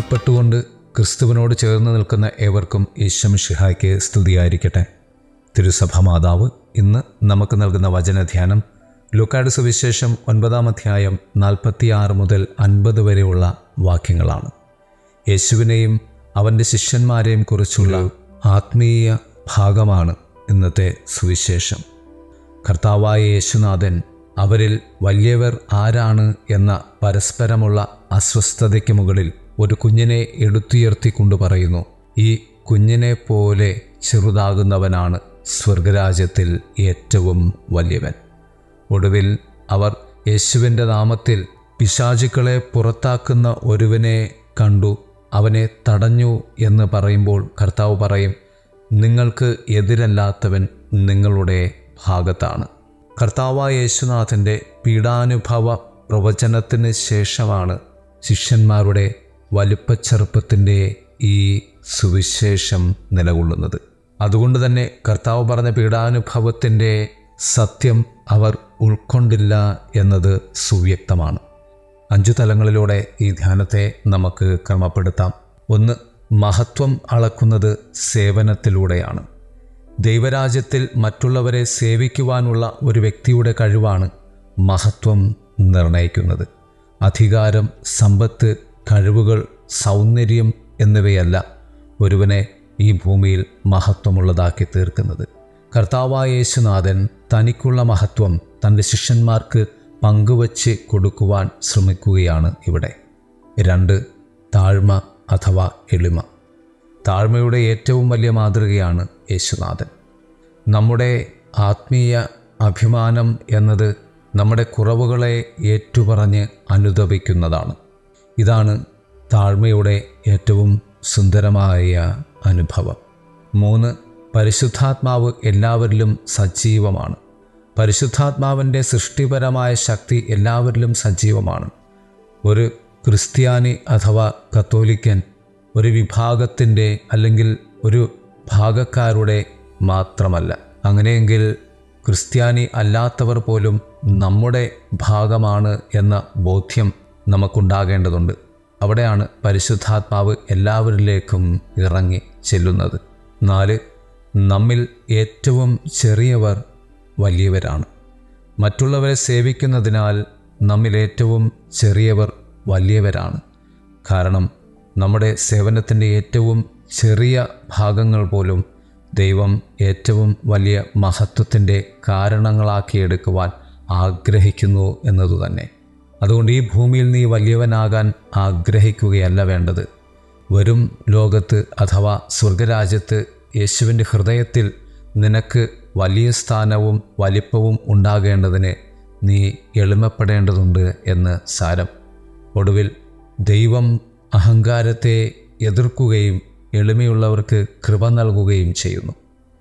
ബന്ധപ്പെട്ടുകൊണ്ട് ക്രിസ്തുവിനോട് ചേർന്ന് നിൽക്കുന്ന ഏവർക്കും ഈശ്വമിഷിഹായ്ക്ക് സ്തുതിയായിരിക്കട്ടെ തിരുസഭ മാതാവ് ഇന്ന് നമുക്ക് നൽകുന്ന വചനധ്യാനം ലുക്കാട് സുവിശേഷം ഒൻപതാം അധ്യായം നാൽപ്പത്തിയാറ് മുതൽ അൻപത് വരെയുള്ള വാക്യങ്ങളാണ് യേശുവിനെയും അവൻ്റെ ശിഷ്യന്മാരെയും കുറിച്ചുള്ള ആത്മീയ ഭാഗമാണ് ഇന്നത്തെ സുവിശേഷം കർത്താവായ യേശുനാഥൻ അവരിൽ വലിയവർ ആരാണ് എന്ന പരസ്പരമുള്ള അസ്വസ്ഥതയ്ക്ക് മുകളിൽ ഒരു കുഞ്ഞിനെ എടുത്തുയർത്തിക്കൊണ്ട് പറയുന്നു ഈ കുഞ്ഞിനെ പോലെ ചെറുതാകുന്നവനാണ് സ്വർഗരാജ്യത്തിൽ ഏറ്റവും വലിയവൻ ഒടുവിൽ അവർ യേശുവിൻ്റെ നാമത്തിൽ പിശാചുക്കളെ പുറത്താക്കുന്ന ഒരുവനെ കണ്ടു അവനെ തടഞ്ഞു എന്ന് പറയുമ്പോൾ കർത്താവ് പറയും നിങ്ങൾക്ക് എതിരല്ലാത്തവൻ നിങ്ങളുടെ ഭാഗത്താണ് കർത്താവായ യേശുനാഥൻ്റെ പീഡാനുഭവ പ്രവചനത്തിന് ശേഷമാണ് ശിഷ്യന്മാരുടെ വലുപ്പച്ചെറുപ്പത്തിൻ്റെ ഈ സുവിശേഷം നിലകൊള്ളുന്നത് അതുകൊണ്ട് തന്നെ കർത്താവ് പറഞ്ഞ പീഡാനുഭവത്തിൻ്റെ സത്യം അവർ ഉൾക്കൊണ്ടില്ല എന്നത് സുവ്യക്തമാണ് അഞ്ചു തലങ്ങളിലൂടെ ഈ ധ്യാനത്തെ നമുക്ക് ക്രമപ്പെടുത്താം ഒന്ന് മഹത്വം അളക്കുന്നത് സേവനത്തിലൂടെയാണ് ദൈവരാജ്യത്തിൽ മറ്റുള്ളവരെ സേവിക്കുവാനുള്ള ഒരു വ്യക്തിയുടെ കഴിവാണ് മഹത്വം നിർണയിക്കുന്നത് അധികാരം സമ്പത്ത് കഴിവുകൾ സൗന്ദര്യം എന്നിവയല്ല ഒരുവനെ ഈ ഭൂമിയിൽ മഹത്വമുള്ളതാക്കി തീർക്കുന്നത് കർത്താവായ യേശുനാഥൻ തനിക്കുള്ള മഹത്വം തൻ്റെ ശിഷ്യന്മാർക്ക് പങ്കുവച്ച് കൊടുക്കുവാൻ ശ്രമിക്കുകയാണ് ഇവിടെ രണ്ട് താഴ്മ അഥവാ എളിമ താഴ്മയുടെ ഏറ്റവും വലിയ മാതൃകയാണ് യേശുനാഥൻ നമ്മുടെ ആത്മീയ അഭിമാനം എന്നത് നമ്മുടെ കുറവുകളെ ഏറ്റുപറഞ്ഞ് അനുദപിക്കുന്നതാണ് ഇതാണ് താഴ്മയുടെ ഏറ്റവും സുന്ദരമായ അനുഭവം മൂന്ന് പരിശുദ്ധാത്മാവ് എല്ലാവരിലും സജീവമാണ് പരിശുദ്ധാത്മാവിൻ്റെ സൃഷ്ടിപരമായ ശക്തി എല്ലാവരിലും സജീവമാണ് ഒരു ക്രിസ്ത്യാനി അഥവാ കത്തോലിക്കൻ ഒരു വിഭാഗത്തിൻ്റെ അല്ലെങ്കിൽ ഒരു ഭാഗക്കാരുടെ മാത്രമല്ല അങ്ങനെയെങ്കിൽ ക്രിസ്ത്യാനി അല്ലാത്തവർ പോലും നമ്മുടെ ഭാഗമാണ് എന്ന ബോധ്യം നമുക്കുണ്ടാകേണ്ടതുണ്ട് അവിടെയാണ് പരിശുദ്ധാത്മാവ് എല്ലാവരിലേക്കും ഇറങ്ങി ചെല്ലുന്നത് നാല് നമ്മിൽ ഏറ്റവും ചെറിയവർ വലിയവരാണ് മറ്റുള്ളവരെ സേവിക്കുന്നതിനാൽ നമ്മിൽ ഏറ്റവും ചെറിയവർ വലിയവരാണ് കാരണം നമ്മുടെ സേവനത്തിൻ്റെ ഏറ്റവും ചെറിയ ഭാഗങ്ങൾ പോലും ദൈവം ഏറ്റവും വലിയ മഹത്വത്തിൻ്റെ കാരണങ്ങളാക്കിയെടുക്കുവാൻ ആഗ്രഹിക്കുന്നു എന്നതുതന്നെ അതുകൊണ്ട് ഈ ഭൂമിയിൽ നീ വലിയവനാകാൻ ആഗ്രഹിക്കുകയല്ല വേണ്ടത് വരും ലോകത്ത് അഥവാ സ്വർഗരാജ്യത്ത് യേശുവിൻ്റെ ഹൃദയത്തിൽ നിനക്ക് വലിയ സ്ഥാനവും വലിപ്പവും ഉണ്ടാകേണ്ടതിന് നീ എളിമപ്പെടേണ്ടതുണ്ട് എന്ന് സാരം ഒടുവിൽ ദൈവം അഹങ്കാരത്തെ എതിർക്കുകയും എളിമയുള്ളവർക്ക് കൃപ നൽകുകയും ചെയ്യുന്നു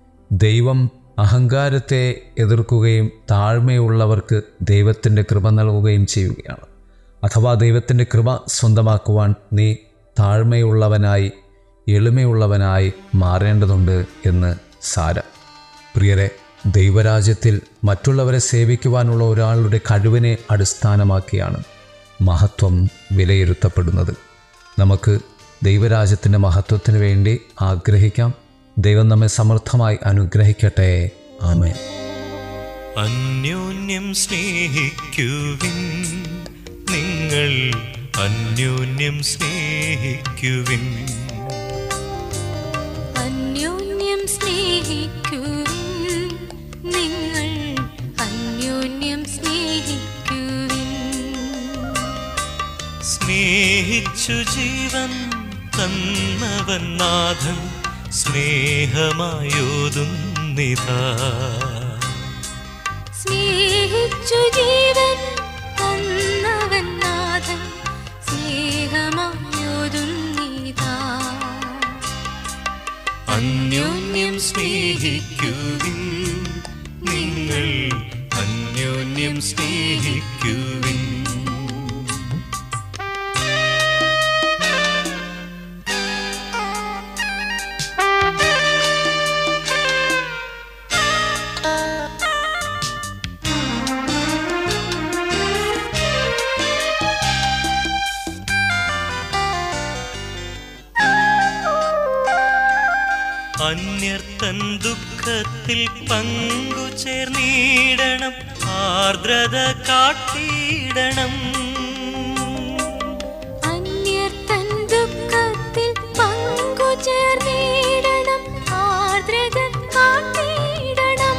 ദൈവം അഹങ്കാരത്തെ എതിർക്കുകയും താഴ്മയുള്ളവർക്ക് ദൈവത്തിൻ്റെ കൃപ നൽകുകയും ചെയ്യുകയാണ് അഥവാ ദൈവത്തിൻ്റെ കൃപ സ്വന്തമാക്കുവാൻ നീ താഴ്മയുള്ളവനായി എളിമയുള്ളവനായി മാറേണ്ടതുണ്ട് എന്ന് സാരം പ്രിയരെ ദൈവരാജ്യത്തിൽ മറ്റുള്ളവരെ സേവിക്കുവാനുള്ള ഒരാളുടെ കഴിവിനെ അടിസ്ഥാനമാക്കിയാണ് മഹത്വം വിലയിരുത്തപ്പെടുന്നത് നമുക്ക് ദൈവരാജ്യത്തിൻ്റെ മഹത്വത്തിന് വേണ്ടി ആഗ്രഹിക്കാം ദൈവം നമ്മെ സമൃദ്ധമായി അനുഗ്രഹിക്കട്ടെ ആമേൻ അന്യോന്യം സ്നേഹിക്കുവിൻ നിങ്ങൾ അന്യോന്യം സ്നേഹിക്കുവിൻ അന്യോന്യം സ്നേഹിക്കുവിൻ നിങ്ങൾ അന്യോന്യം സ്നേഹിക്കുവിൻ സ്നേഹിച്ചു ജീവൻ തന്നവൻ നാഥൻ സ്നേഹമായോതുന്നിതാ സ്നേഹിച്ചു ജീവൻ തന്നവൻ നാഥൻ സ്നേഹമായോതുന്നീതാ അന്യോന്യം സ്നേഹിക്കുവിൻ നിങ്ങൾ അന്യോന്യം സ്നേഹിക്കുവിൻ തൻ ദുഃഖത്തിൽ പങ്കു ചേർന്നിടണം ആർദ്രത കാട്ടിയിടണം അന്യർ തൻ ദുഃഖത്തിൽ പങ്കുചേർന്നിടണം ആർദ്രത കാട്ടിയിടണം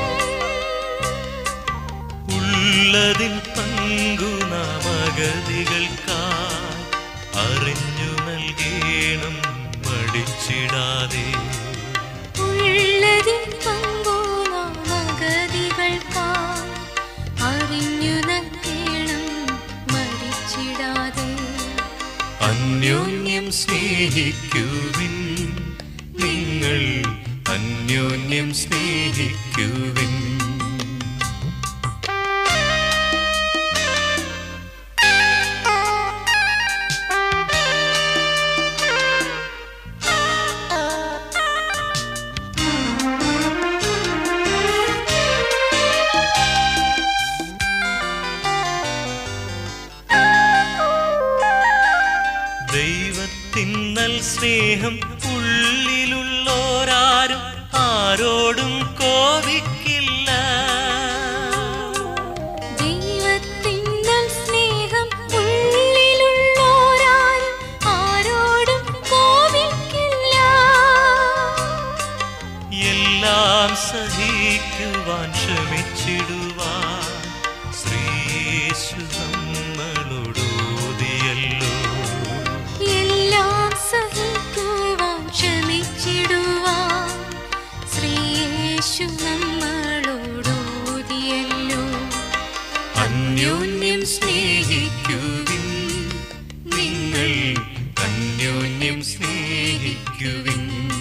ഉള്ളതിൽ പങ്കു നാമഗതികൾക്കായി അറിഞ്ഞു നൽകേണം മടിച്ചിടാതെ ഉള്ളതിൽ പങ്കു നാമഗതികൾക്കായി അറിഞ്ഞു നൽകണം മടിച്ചിടാതെ അന്യോന്യം സ്നേഹിക്കുവിൻ നിങ്ങൾ അന്യോന്യം സ്നേഹിക്കുവിൻ ദൈവത്തിൻ നൽ സ്നേഹം ഉള്ളിലുള്ളോരാരും ആരോടും കോപിക്കില്ല ദൈവത്തിന്നൽ സ്നേഹം ഉള്ളിലുള്ളോരാരും ആരോടും കോപിക്കില്ല എല്ലാം സഹിക്കുവാൻ ശ്രമിച്ചിടുവാൻ ശ്രീയേശു നമ്മളോടോതിയല്ലോ എല്ലാം സഹിക്കുവാൻ ക്ഷമിച്ചിടുവാൻ ശ്രീയേശു നമ്മളോടോതിയല്ലോ അന്യോന്യം സ്നേഹിക്കുവിൻ നിങ്ങൾ അന്യോന്യം സ്നേഹിക്കുവിൻ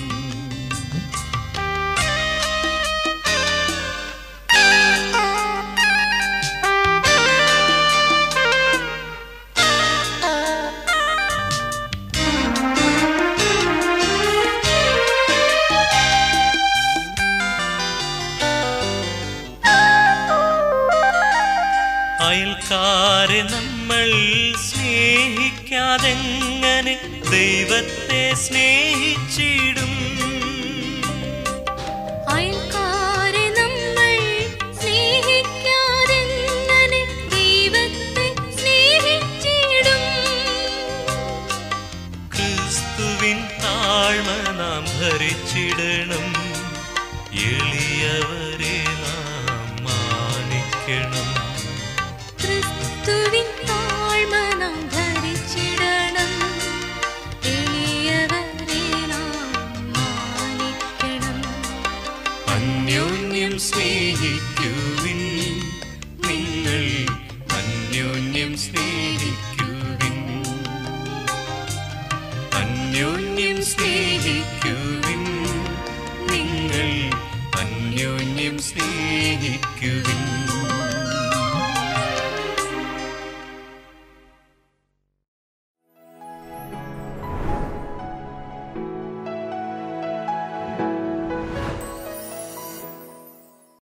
അയൽക്കാരെ നമ്മൾ സ്നേഹിക്കാതെങ്ങനെ ദൈവത്തെ സ്നേഹിച്ചിടും അയൽക്കാരെ നമ്മൾ സ്നേഹിക്കാതെങ്ങനെ ദൈവത്തെ സ്നേഹിച്ചിടും ക്രിസ്തുവിൻ താഴ്മ നാം ഭരിച്ചിടണം എളിയവരെ നാം മാനിക്കണം ക്രിസ്തുവിൻ താഴ്മ നാം ധരിച്ചിടണം എളിയവരെ നാം മാനിക്കണം അന്യോന്യം സ്നേഹിക്കുവിൻ നിങ്ങൾ അന്യോന്യം സ്നേഹിക്കുവിൻ അന്യോന്യം സ്നേഹിക്കുവിൻ നിങ്ങൾ അന്യോന്യം സ്നേഹിക്കുവിൻ